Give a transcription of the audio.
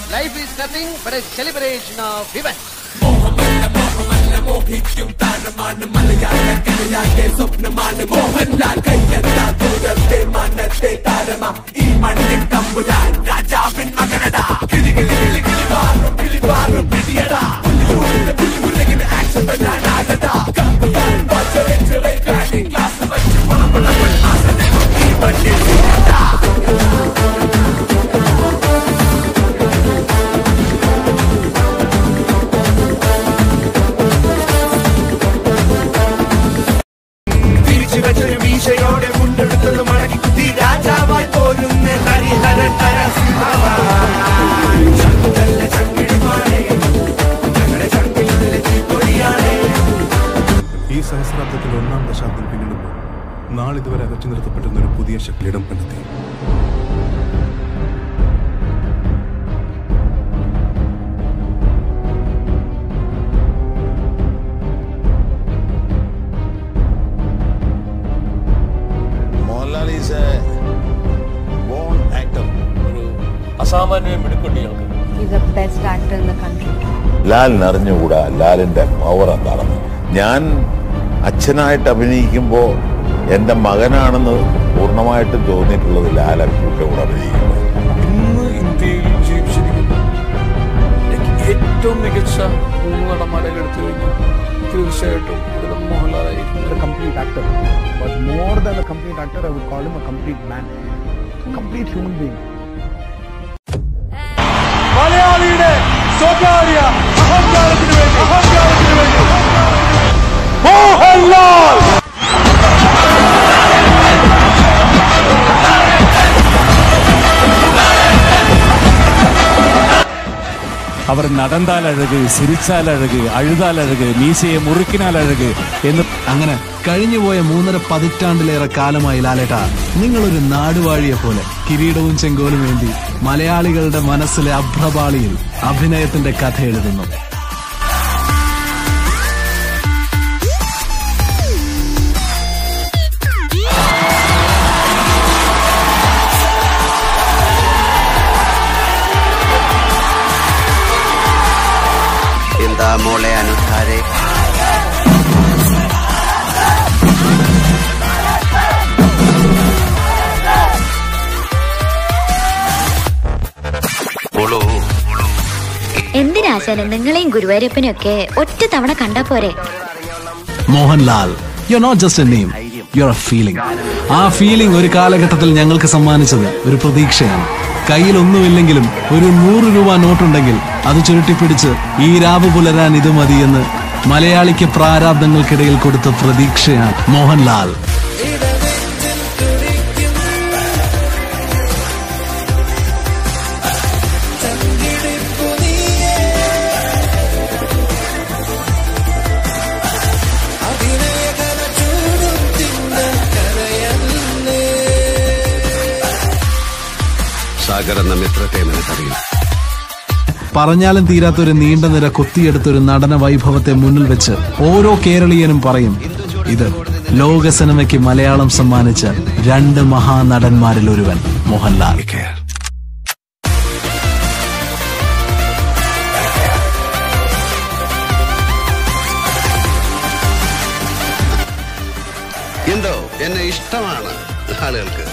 Life is nothing but a celebration of events. തിരിച്ചു വെച്ചൊരു വീശയോടെ മുണ്ടെടുത്തത് മടക്കി കുത്തി രാജാവായി പോരുന്ന ഹരിഹര ചങ്കല്ല ചങ്കിടിമാരെ ഞങ്ങളുടെ ചങ്കിനുള്ളിലെ തീപ്പൊരിയാണേ ഈ സഹസ്രാബ്ദത്തിൽ ഒന്നാം ദശാബ്ദം പിന്നിടുമ്പോൾ നാളിതുവരെ അകറ്റി നിർത്തപ്പെട്ടിരുന്ന ഒരു പുതിയ ശക്തി ഇടം കണ്ടെത്തി Mohanlal is a born actor ഒരു അസാമാന്യ മിടുക്കുട്ടികൾക്ക് He's the best actor in the country. ലാലിന് അറിഞ്ഞുകൂടാ ലാലിന്റെ പവർ എന്താണെന്ന് ഞാൻ അച്ഛനായിട്ട് അഭിനയിക്കുമ്പോൾ എൻ്റെ മകനാണെന്ന് പൂർണ്ണമായിട്ടും തോന്നിയിട്ടുള്ളത് ലാൽ അക്കൂട്ടെ കൂടെ അഭിനയിക്കുമ്പോൾ ഇന്ന് ഇന്ത്യയിൽ ജീവിച്ചിരിക്കുന്ന ഏറ്റവും മികച്ച മൂന്ന് നടന്മാരെ എടുത്തു കഴിഞ്ഞാൽ തീർച്ചയായിട്ടും അതിൽ മോഹൻലാലായിരിക്കും a complete actor. But more than a complete actor, I would call him a complete man. A complete human being. മലയാളിയുടെ സ്വകാര്യ അഹങ്കാരത്തിന് വേണ്ടി അഹങ്കാരത്തിന് വേണ്ടി മോഹൻലാൽ അവർ നടന്താൽ അഴക് സിരിച്ചാൽ അഴക് അഴുതാൽ അഴക് മീശയെ മുറുക്കിനാൽ അഴക് എന്ന് അങ്ങനെ കഴിഞ്ഞുപോയ മൂന്നര പതിറ്റാണ്ടിലേറെ കാലമായി ലാലേട്ട നിങ്ങളൊരു നാടുവാഴിയെ പോലെ കിരീടവും ചെങ്കോലും വേണ്ടി മലയാളികളുടെ മനസ്സിലെ അഭ്രപാളിയിൽ അഭിനയത്തിന്റെ കഥ എഴുതുന്നു എന്താ മോളെ അനുധാരെ എന്തിനാശാനും നിങ്ങളെയും ഗുരുവായൂരപ്പനും ഒക്കെ ഒറ്റ തവണ കണ്ടാ പോരെ Mohanlal you not just a name you are a feeling ആ ഫീലിംഗ് ഒരു കാലഘട്ടത്തിൽ ഞങ്ങൾക്ക് സമ്മാനിച്ചത് ഒരു പ്രതീക്ഷയാണ് കയ്യിൽ ഒന്നുമില്ലെങ്കിലും ഒരു നൂറ് രൂപ നോട്ടുണ്ടെങ്കിൽ അത് ചുരുട്ടിപ്പിടിച്ച് ഈ രാവ് പുലരാൻ ഇത് മതിയെന്ന് മലയാളിക്ക് പ്രാരാബ്ദങ്ങൾക്കിടയിൽ കൊടുത്ത പ്രതീക്ഷയാണ് മോഹൻലാൽ സാഗർ എന്ന മിത്രത്തെ നിനക്കറിയും പറഞ്ഞാലും തീരാത്ത ഒരു നീണ്ട നിര കൊത്തിയെടുത്ത ഒരു നടന വൈഭവത്തെ മുന്നിൽ വെച്ച് ഓരോ കേരളീയനും പറയും ഇത് ലോക സിനിമയ്ക്ക് മലയാളം സമ്മാനിച്ച രണ്ട് മഹാനടന്മാരിൽ ഒരുവൻ മോഹൻലാൽ എന്തോ എന്നെ ഇഷ്ടമാണ് ആളുകൾക്ക്